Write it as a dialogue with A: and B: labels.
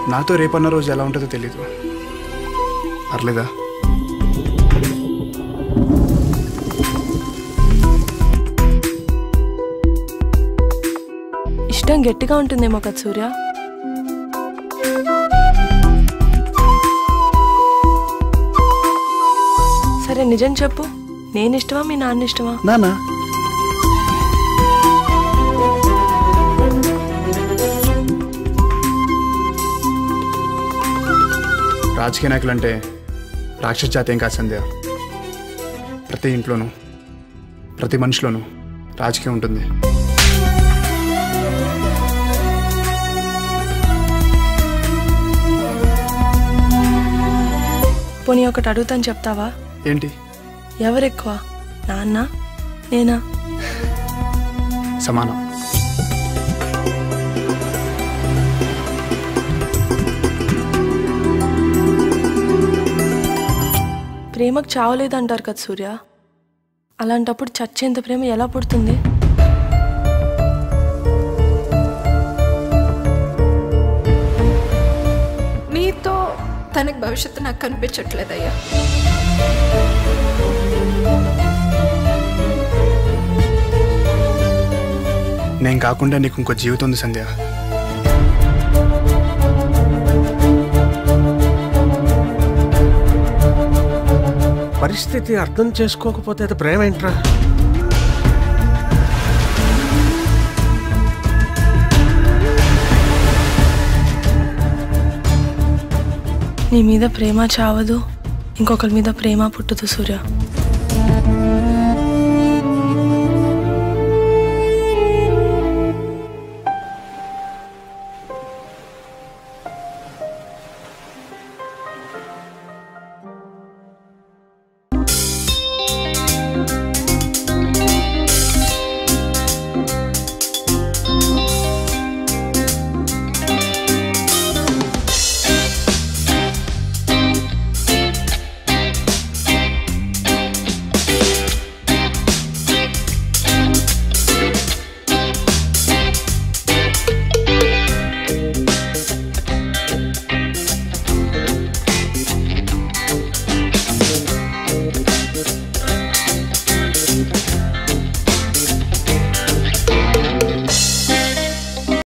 A: నాతో రేపన్న రోజు ఎలా ఉంటుందో తెలీదు పర్లేదా
B: ఇష్టం గట్టిగా ఉంటుందేమో కదా సూర్య సరే నిజం చెప్పు నేను ఇష్టమా మీ నాన్న ఇష్టమా
A: నానా రాజకీయ నాయకులు అంటే రాక్షస జాతి ఏం కాదు సంధ్య ప్రతి ఇంట్లోనూ ప్రతి మనిషిలోనూ రాజకీయం ఉంటుంది
B: పోనీ ఒకటి అడుగుతాను చెప్తావా
A: ఏంటి
B: ఎవరు ఎక్కువ నాన్న నేనా
A: సమానం
B: ప్రేమకు చావలేదంటారు కదా సూర్య అలాంటప్పుడు చచ్చేంత ప్రేమ ఎలా పుడుతుంది
C: నీతో తనకి భవిష్యత్తు నాకు కనిపించట్లేదయ్యా
A: నేను కాకుండా నీకు ఇంకో జీవితం ఉంది సంధ్య
D: పరిస్థితి అర్థం చేసుకోకపోతే అది ప్రేమ ఏంట్రా
B: నీ మీద ప్రేమ చావదు ఇంకొకరి మీద ప్రేమ పుట్టదు సూర్య